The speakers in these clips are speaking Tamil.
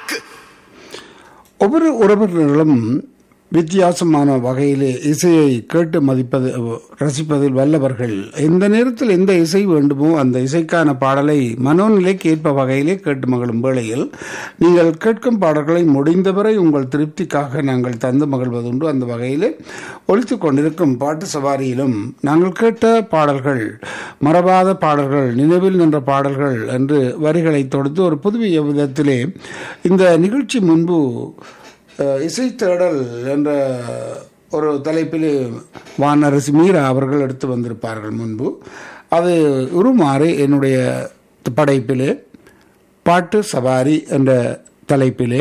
ஒவ்வொரு உறவினர்களும் வித்தியாசமான வகையிலே இசையை கேட்டு மதிப்பது ரசிப்பதில் வல்லவர்கள் எந்த நேரத்தில் எந்த இசை வேண்டுமோ அந்த இசைக்கான பாடலை மனோநிலைக்கு ஏற்ப வகையிலே கேட்டு மகிழும் வேளையில் நீங்கள் கேட்கும் பாடல்களை முடிந்தவரை உங்கள் திருப்திக்காக நாங்கள் தந்து மகிழ்வதுண்டு அந்த வகையிலே ஒழித்து கொண்டிருக்கும் பாட்டு சவாரியிலும் நாங்கள் கேட்ட பாடல்கள் மறவாத பாடல்கள் நினைவில் நின்ற பாடல்கள் என்று வரிகளை தொடுத்து ஒரு புதுவிய விதத்திலே இந்த நிகழ்ச்சி முன்பு அஹ், இசை தேடல் என்ற ஒரு தலைப்பில் வானரசி மீரா அவர்கள் எடுத்து வந்திருப்பார்கள் முன்பு அது உருமாறி என்னுடைய படைப்பிலே பாட்டு சவாரி என்ற தலைப்பிலே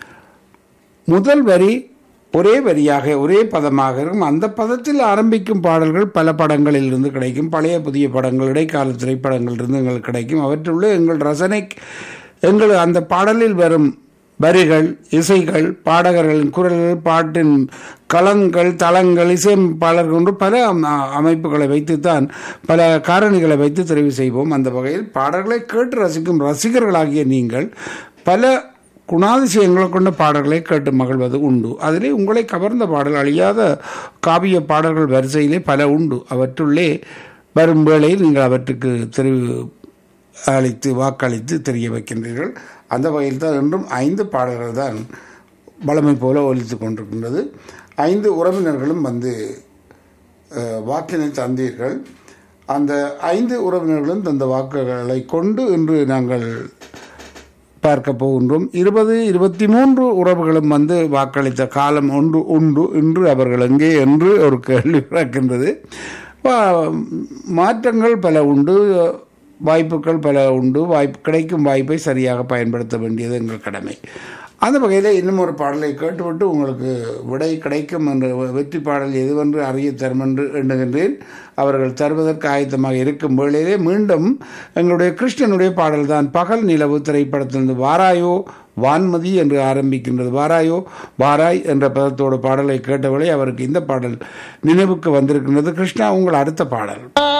முதல் வரி ஒரே வரியாக ஒரே பதமாக இருக்கும் அந்த பதத்தில் ஆரம்பிக்கும் பாடல்கள் பல படங்களில் இருந்து கிடைக்கும் பழைய புதிய படங்கள் இடைக்கால திரைப்படங்கள் இருந்து எங்களுக்கு கிடைக்கும் அவற்றுள்ள எங்கள் ரசனை எங்கள் அந்த பாடலில் வரும் வரிகள் இசைகள் பாடகர்களின் குரல்கள் பாட்டின் களங்கள் தளங்கள் இசையமைப்பாளர்கள் என்று பல அம- அமைப்புகளை வைத்துத்தான் பல காரணிகளை வைத்து தெரிவு செய்வோம் அந்த வகையில் பாடல்களை கேட்டு ரசிக்கும் ரசிகர்களாகிய நீங்கள் பல குணாதிசயங்களை கொண்ட பாடல்களை கேட்டு மகிழ்வது உண்டு அதிலே உங்களை கவர்ந்த பாடல் அழியாத காவிய பாடல்கள் வரிசையிலே பல உண்டு அவற்றுள்ளே வரும் வேளையில் நீங்கள் அவற்றுக்கு தெரிவு அளித்து வாக்களித்து தெரிய வைக்கின்றீர்கள் அந்த வகையில் தான் இன்றும் ஐந்து பாடல்கள் தான் வளமை போல ஒலித்து கொண்டிருக்கின்றது ஐந்து உறவினர்களும் வந்து அஹ், வாக்கினை தந்தீர்கள் அந்த ஐந்து உறவினர்களும் தந்த வாக்குகளை கொண்டு இன்று நாங்கள் பார்க்க போகின்றோம் இருபது இருபத்தி மூன்று உறவுகளும் வந்து வாக்களித்த காலம் ஒன்று உண்டு இன்று அவர்கள் எங்கே என்று ஒரு கேள்வி பிறக்கின்றது வா- மாற்றங்கள் பல உண்டு வாய்ப்புகள் பல உண்டு வாய்ப்பு கிடைக்கும் வாய்ப்பை சரியாக பயன்படுத்த வேண்டியது எங்கள் கடமை அந்த வகையில் இன்னும் ஒரு பாடலை கேட்டுவிட்டு உங்களுக்கு விடை கிடைக்கும் என்ற வெற்றி பாடல் எதுவென்று அறிய தரும் என்று எண்ணுகின்றேன் அவர்கள் தருவதற்கு ஆயத்தமாக இருக்கும் வேளையிலே மீண்டும் எங்களுடைய கிருஷ்ணனுடைய பாடல் தான் பகல் நிலவு திரைப்படத்திலிருந்து வாராயோ வான்மதி என்று ஆரம்பிக்கின்றது வாராயோ வாராய் என்ற பதத்தோட பாடலை கேட்டவளை அவருக்கு இந்த பாடல் நினைவுக்கு வந்திருக்கின்றது கிருஷ்ணா உங்கள் அடுத்த பாடல்